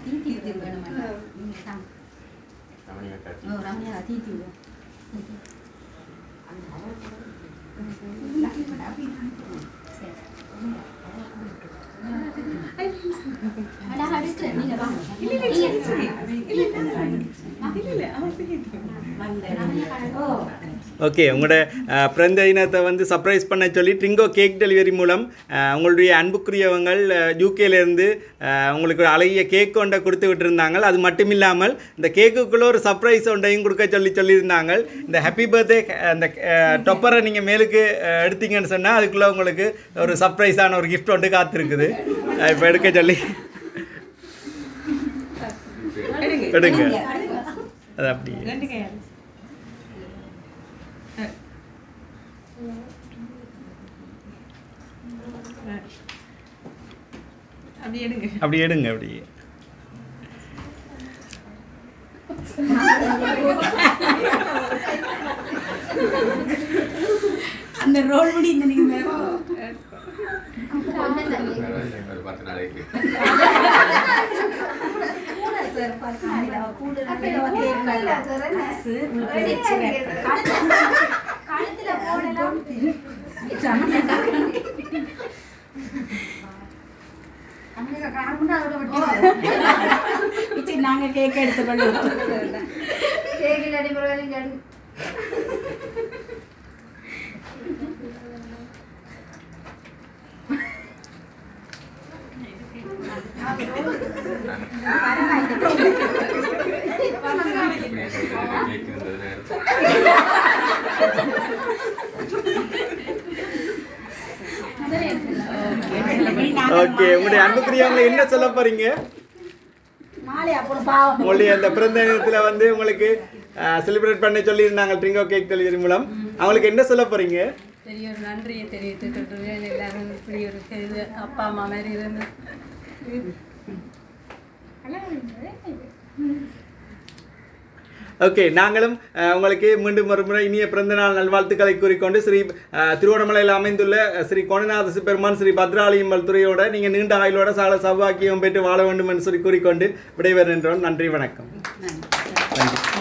தீத்தி வேணுமா ரமணியா காட்சி ஓ ரம்யா தீத்தி அழகா எடுக்கிறேன் நீங்க வாங்க ஓகே உங்களோட அஹ், பிறந்த இனத்தை வந்து சர்ப்ரைஸ் பண்ண சொல்லி ட்ரிங்கோ கேக் டெலிவரி மூலம் அஹ், உங்களுடைய அன்புக்குரியவங்கள் யூகேலேருந்து உங்களுக்கு ஒரு அழகிய கேக் கொண்ட கொடுத்து விட்டுருந்தாங்க அது மட்டும் இல்லாமல் இந்த கேக்குக்குள்ளே ஒரு சர்ப்ரைஸ் ஒன்றையும் கொடுக்க சொல்லி சொல்லியிருந்தாங்க இந்த ஹாப்பி பர்த்டே அந்த டொப்பரை நீங்கள் மேலுக்கு அஹ், எடுத்தீங்கன்னு சொன்னால் அதுக்குள்ளே உங்களுக்கு ஒரு சர்ப்ரைஸான ஒரு கிஃப்ட் ஒன்று காத்திருக்குது இப்போ எடுக்க சொல்லி எடுங்க அது அப்படியே ரெண்டு கையால் அப்படி எடுங்க அப்படி எடுங்க அப்படியே அந்த ரோல் முடி இந்த நீங்க ஒரு பத்து நாளைக்கு நாங்க கேக் எடுத்து பண்ணுவோம் கேக் இருந்தது நேரம் ஓகே உங்களுடைய அன்புக்குரியவங்களை என்ன சொல்ல போறீங்க மாலை அப்புறம் பாவம் உங்களுடைய அந்த பிறந்த தினத்தில் வந்து உங்களுக்கு செலிப்ரேட் பண்ண சொல்லியிருந்தாங்க ட்ரிங்கோ கேக் டெலிவரி மூலம் அவங்களுக்கு என்ன சொல்ல போறீங்க பெரிய ஒரு நன்றியை தெரிவித்துட்டு எல்லாரும் இப்படி ஒரு இது அப்பா அம்மா மாதிரி இருந்து ஓகே நாங்களும் அஹ், உங்களுக்கு மீண்டும் ஒரு முறை இனிய பிறந்தநாள் நல்வாழ்த்துக்களை கூறிக்கொண்டு ஸ்ரீ அஹ், திருவோணமலையில் அமைந்துள்ள அஹ், ஸ்ரீ கோணநாத பெருமான் ஸ்ரீ பத்ராளியம்பல் துறையோட நீங்கள் நீண்ட ஆயுளோட சால சௌபாக்கியம் பெற்று வாழ வேண்டும் என்று சொல்லி கூறிக்கொண்டு விடைபெறுகின்றோம் நன்றி வணக்கம் நன்றி